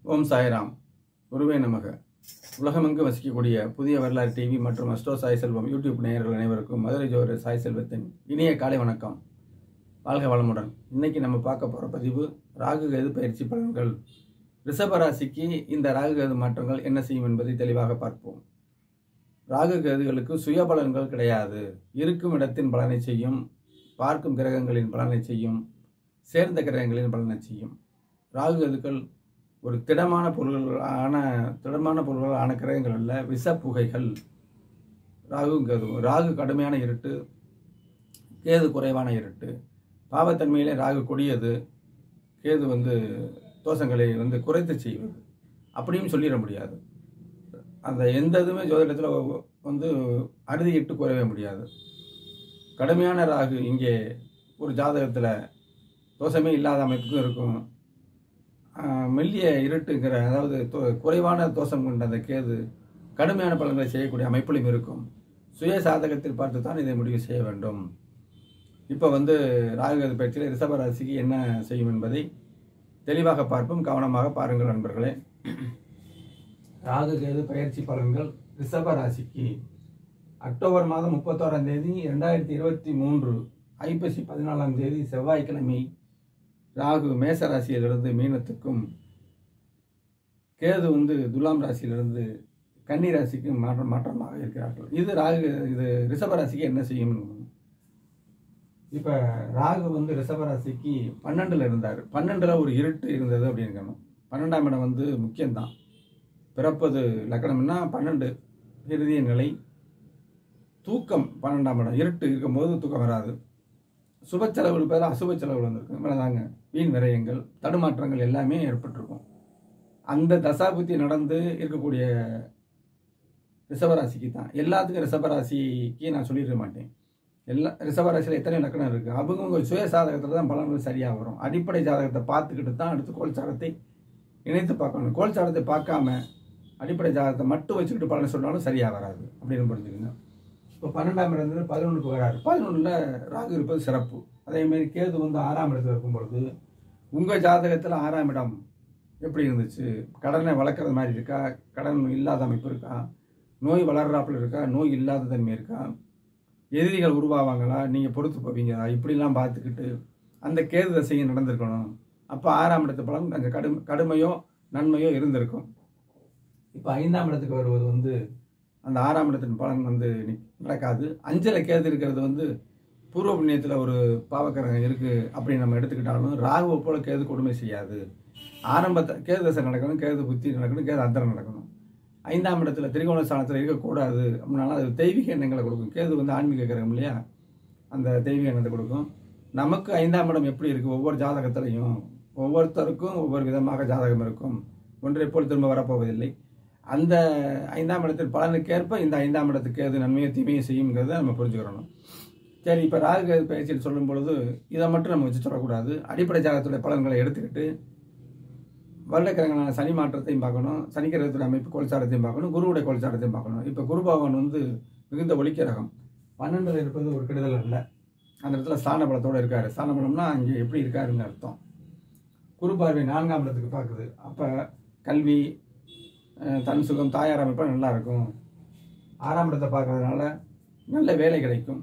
ஓம் சாய்ராம் குருவே நமக உலகமெங்கு வசிக்கக்கூடிய புதிய வரலாறு டிவி மற்றும் அஸ்டோ சாய் செல்வம் யூடியூப் நேயர்கள் அனைவருக்கும் மதுரை ஜோதிடர் சாய் செல்வத்தின் இனிய காலை வணக்கம் வாழ்க வளமுடன் இன்னைக்கு நம்ம பார்க்க போகிற பதிவு ராகு கேது பயிற்சி பலன்கள் ரிஷப ராசிக்கு இந்த ராகு கேது மாற்றங்கள் என்ன செய்யும் என்பதை தெளிவாக பார்ப்போம் ராகு கேதுகளுக்கு சுய பலன்கள் கிடையாது இருக்கும் இடத்தின் பலனை செய்யும் பார்க்கும் கிரகங்களின் பலனை செய்யும் சேர்ந்த கிரகங்களின் பலனை செய்யும் ராகு கேதுக்கள் ஒரு திடமான பொருள்கள் ஆன திடமான பொருள்கள் ஆன கிரகங்கள் அல்ல விஷ புகைகள் ராகு கேது ராகு கடுமையான இருட்டு கேது குறைவான இருட்டு பாவத்தன்மையிலே ராகு கொடியது கேது வந்து தோஷங்களை வந்து குறைத்து செய்வது அப்படியும் சொல்லிட முடியாது அந்த எந்த இதுவுமே ஜோதிடத்தில் வந்து அறுதியிட்டு குறையவே முடியாது கடுமையான ராகு இங்கே ஒரு ஜாதகத்தில் தோஷமே இல்லாத அமைப்புக்கும் இருக்கும் ஆஹ் மெல்லிய இருட்டுங்கிற அதாவது தோ- குறைவான தோஷம் கொண்ட அந்த கேது கடுமையான பலன்களை செய்யக்கூடிய அமைப்பிலும் இருக்கும் சுய சாதகத்தில் பார்த்து தான் இதை முடிவு செய்ய வேண்டும் இப்போ வந்து ராகுகது பயிற்சியில் ரிஷப ராசிக்கு என்ன செய்யும் என்பதை தெளிவாக பார்ப்போம் கவனமாக பாருங்கள் நண்பர்களே ராகு கேது பயிற்சி பலன்கள் ரிஷப ராசிக்கு அக்டோபர் மாதம் முப்பத்தோராம் தேதி ரெண்டாயிரத்தி இருபத்தி மூன்று ஐப்பசி பதினாலாம் தேதி செவ்வாய்க்கிழமை ராகு மேச ராசியிலிருந்து மீனத்துக்கும் கேது வந்து துலாம் ராசியிலிருந்து கன்னி ராசிக்கு மாற்ற மாற்றமாக இருக்கிறார்கள் இது ராகு இது ரிஷப ராசிக்கு என்ன செய்யும் இப்போ ராகு வந்து ரிஷப ராசிக்கு பன்னெண்டில் இருந்தார் பன்னெண்டில் ஒரு இருட்டு இருந்தது அப்படிங்கணும் பன்னெண்டாம் இடம் வந்து முக்கியம்தான் பிறப்பது லக்கணம்னா பன்னெண்டு இறுதிய நிலை தூக்கம் பன்னெண்டாம் இடம் இருட்டு இருக்கும்போது தூக்கம் வராது சுப செலவுகள் பேர் அசுப செலவுகள் வந்திருக்கு இவ்வளோதாங்க வீண் விரயங்கள் தடுமாற்றங்கள் எல்லாமே ஏற்பட்டிருக்கும் அந்த தசாபுத்தி நடந்து இருக்கக்கூடிய ரிஷபராசிக்கு தான் எல்லாத்துக்கும் ரிஷபராசிக்கு நான் சொல்லிட மாட்டேன் எல்லா ரிஷபராசியில் எத்தனை லக்கணம் இருக்குது அவங்க சுய சாதகத்தில் தான் பலன்கள் சரியாக வரும் அடிப்படை ஜாதகத்தை பார்த்துக்கிட்டு தான் அடுத்து கோல்சாரத்தை இணைத்து பார்க்கணும் கோல்சாரத்தை பார்க்காம அடிப்படை ஜாதகத்தை மட்டும் வச்சுக்கிட்டு பலன் சொன்னாலும் சரியாக வராது அப்படின்னு புரிஞ்சுக்கங்க இப்போ பன்னெண்டாம் இடத்துல பதினொன்றுக்கு வராரு பதினொன்றில் ராகு இருப்பது சிறப்பு அதேமாரி கேது வந்து ஆறாம் இடத்துல இருக்கும் பொழுது உங்கள் ஜாதகத்தில் ஆறாம் இடம் எப்படி இருந்துச்சு கடனை வளர்க்குறது மாதிரி இருக்கா கடன் இல்லாத அமைப்பு இருக்கா நோய் வளர்றாப்புல இருக்கா நோய் இல்லாத தன்மை இருக்கா எதிரிகள் உருவாவாங்களா நீங்கள் பொறுத்து போவீங்களா இப்படிலாம் பார்த்துக்கிட்டு அந்த கேது தசையும் நடந்திருக்கணும் அப்போ ஆறாம் இடத்து பலன் கொஞ்சம் கடும் கடுமையோ நன்மையோ இருந்திருக்கும் இப்போ ஐந்தாம் இடத்துக்கு வருவது வந்து அந்த ஆறாம் இடத்தின் பலன் வந்து நி- நடக்காது அஞ்சல கேது இருக்கிறது வந்து பூர்வ புண்ணியத்தில் ஒரு பாவக்கரகம் இருக்குது அப்படின்னு நம்ம எடுத்துக்கிட்டாலும் ராகுவை போல கேது கொடுமை செய்யாது ஆரம்பத்தை கேது தசை நடக்கணும் கேது புத்தி நடக்கணும் கேது அந்தரம் நடக்கணும் ஐந்தாம் இடத்துல திரிகோண ஸ்தானத்தில் இருக்கக்கூடாது அப்படின்னாலும் அது தெய்வீக எண்ணங்களை கொடுக்கும் கேது வந்து ஆன்மீக கிரகம் இல்லையா அந்த தெய்வீக எண்ணத்தை கொடுக்கும் நமக்கு ஐந்தாம் இடம் எப்படி இருக்குது ஒவ்வொரு ஜாதகத்திலையும் ஒவ்வொருத்தருக்கும் ஒவ்வொரு விதமாக ஜாதகம் இருக்கும் ஒன்றை போல் திரும்ப வரப்போவதில்லை அந்த ஐந்தாம் இடத்தின் பலனுக்கேற்ப இந்த ஐந்தாம் இடத்துக்கு எது நன்மையோ தீமையோ செய்யுங்கிறத நம்ம புரிஞ்சுக்கிறணும் சரி இப்போ ராகு கேது பயிற்சியில் சொல்லும் பொழுது இதை மட்டும் நம்ம வச்சு சொல்லக்கூடாது அடிப்படை ஜாதகத்துடைய பலன்களை எடுத்துக்கிட்டு வருடக்கிழங்களான சனி மாற்றத்தையும் பார்க்கணும் சனி கிரகத்துடைய அமைப்பு கோல்சாரத்தையும் பார்க்கணும் குருவுடைய கோல்சாரத்தையும் பார்க்கணும் இப்போ குரு பகவான் வந்து மிகுந்த ஒளிக்கிரகம் பன்னெண்டில் இருப்பது ஒரு கெடுதல் அல்ல அந்த இடத்துல ஸ்தான பலத்தோடு இருக்காரு ஸ்தான பலம்னா அங்கே எப்படி இருக்காருன்னு அர்த்தம் குரு பார்வை நான்காம் இடத்துக்கு பார்க்குது அப்போ கல்வி அஹ், தன் சுகம் தாயார் அமைப்பாக நல்லா இருக்கும் ஆறாம் இடத்தை பார்க்கறதுனால நல்ல வேலை கிடைக்கும்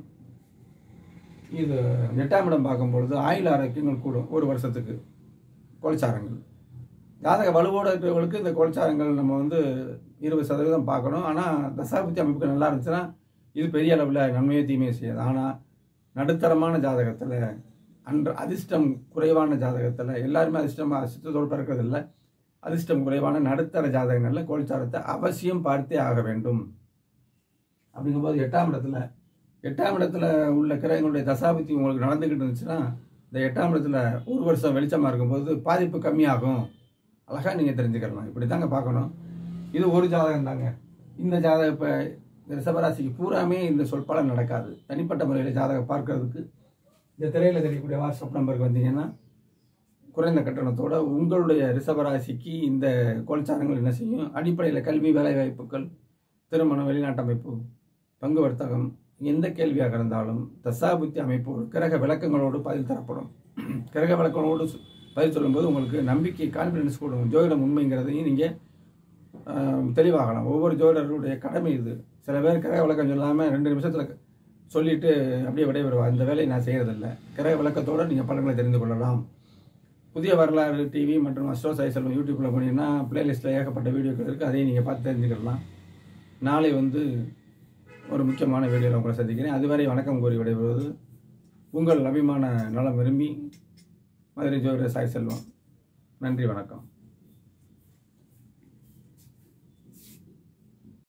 இது எட்டாம் இடம் பார்க்கும்பொழுது ஆயுள் ஆரோக்கியங்கள் கூடும் ஒரு வருஷத்துக்கு கோல்சாரங்கள் ஜாதக வலுவோடு இருக்கிறவங்களுக்கு இந்த கோல்சாரங்கள் நம்ம வந்து இருபது சதவீதம் பார்க்கணும் ஆனால் தசாபுத்தி அமைப்புகள் நல்லா இருந்துச்சுன்னா இது பெரிய அளவில் நன்மையோ தீமையோ செய்யாது ஆனால் நடுத்தரமான ஜாதகத்தில் அன்று அதிர்ஷ்டம் குறைவான ஜாதகத்தில் எல்லாருமே அதிர்ஷ்டம் அதிர்ஷ்டத்தோடு பிறக்கிறது இல்லை அதிர்ஷ்டம் குறைவான நடுத்தர ஜாதகங்களில் கோல்சாரத்தை அவசியம் பார்த்தே ஆக வேண்டும் அப்படிங்கும்போது எட்டாம் இடத்துல எட்டாம் இடத்துல உள்ள கிரகங்களுடைய தசாபுத்தி உங்களுக்கு நடந்துக்கிட்டு இருந்துச்சுன்னா இந்த எட்டாம் இடத்துல ஒரு வருஷம் வெளிச்சமாக இருக்கும்போது பாதிப்பு கம்மியாகும் அழகாக நீங்கள் தெரிஞ்சுக்கலாம் இப்படி தாங்க பார்க்கணும் இது ஒரு ஜாதகம் தாங்க இந்த ஜாதகம் இப்போ ரிஷபராசிக்கு பூராமே இந்த சொற்பலம் நடக்காது தனிப்பட்ட முறையில் ஜாதகம் பார்க்கறதுக்கு இந்த திரையில் தெரியக்கூடிய வாட்ஸ்அப் நம்பருக்கு வந்தீங்கன்னா குறைந்த கட்டணத்தோட உங்களுடைய ரிஷபராசிக்கு இந்த கோல்சாரங்கள் என்ன செய்யும் அடிப்படையில் கல்வி வேலைவாய்ப்புகள் திருமணம் வெளிநாட்டு அமைப்பு பங்கு வர்த்தகம் எந்த கேள்வியாக இருந்தாலும் தசாபுத்தி அமைப்போடு கிரக விளக்கங்களோடு பதில் தரப்படும் கிரக விளக்கங்களோடு சு- பதில் சொல்லும்போது உங்களுக்கு நம்பிக்கை கான்ஃபிடன்ஸ் கூடும் ஜோதிடம் உண்மைங்கிறதையும் நீங்கள் தெளிவாகலாம் ஒவ்வொரு ஜோதிடருடைய கடமை இது சில பேர் கிரக விளக்கம் சொல்லாமல் ரெண்டு நிமிஷத்தில் சொல்லிட்டு அப்படியே விடைபெறுவா இந்த வேலையை நான் செய்கிறதில்ல கிரக விளக்கத்தோடு நீங்கள் பலன்களை தெரிந்து கொள்ளலாம் புதிய வரலாறு டிவி மற்றும் அஸ்ட்ரோ சாய் செல்வம் யூடியூப்பில் போனீங்கன்னா பிளேலிஸ்ட்டில் ஏகப்பட்ட வீடியோக்கள் இருக்குது அதையும் நீங்கள் பார்த்து தெரிஞ்சுக்கலாம் நாளை வந்து ஒரு முக்கியமான வீடியோவில் உங்களை சந்திக்கிறேன் அதுவரை வணக்கம் கூறி விடைபெறுவது உங்கள் அபிமான நலம் விரும்பி மதுரை ஜோதிட சாய் செல்வம் நன்றி வணக்கம்